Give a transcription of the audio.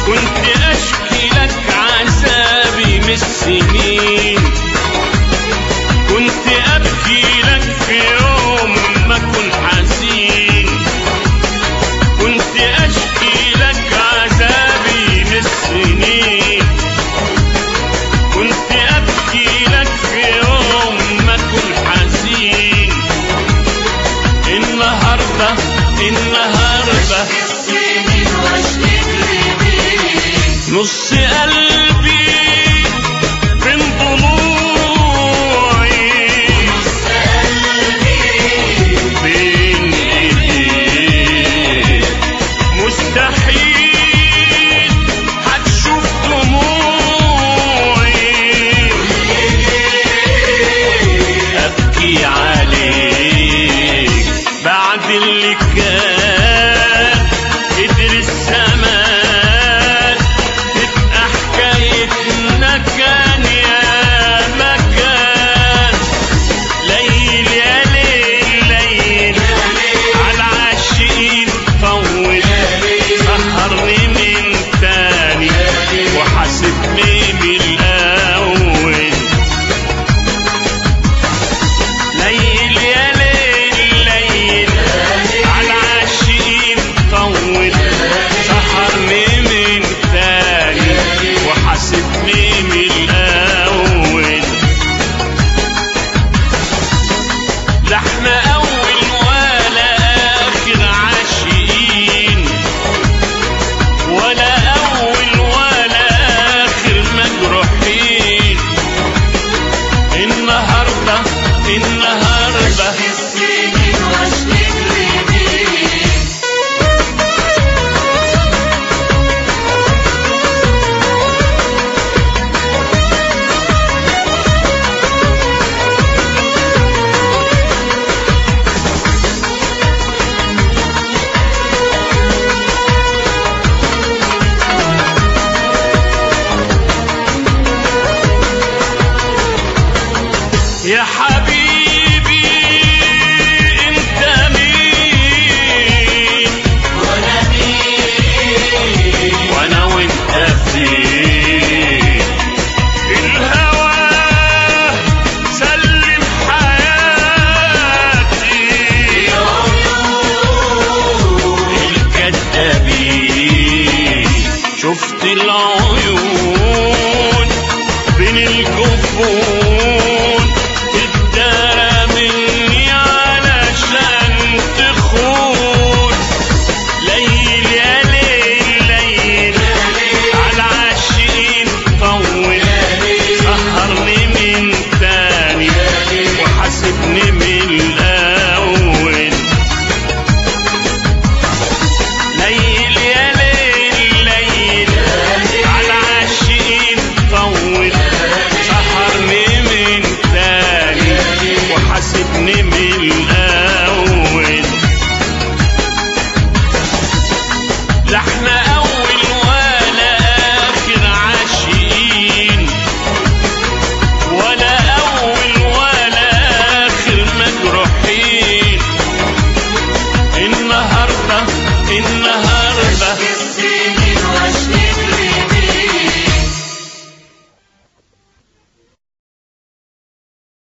كنت اشكي لك عذابي من السنين كنت ابكي لك في يوم ما كنت حزين كنت اشكي لك عذابي من السنين كنت ابكي لك في يوم ما كنت حزين النهارده النهارده السنين واشتكي لمين نص قلبي بين ضلوعي بين ايديك مستحيل هتشوف دموعي ابكي عليك بعد اللي كان قدر الزمان تبقى حكايتنا كان يا مكان ليل يا ليل ليل على عاشقين طول سهرني من تاني وحاسبني من الاول ليل يا ليل ليل على عاشقين طول سهرني من تاني وحاسبني من الاول لا احنا اول ولا اخر عاشقين ولا اول ولا اخر مجروحين النهارده النهارده السنين واشتكي لمين يا حبيبي انت مين وانا مين وانا وانت فين الهوى سلم حياتي الكذابين شفت العيون بين الجفون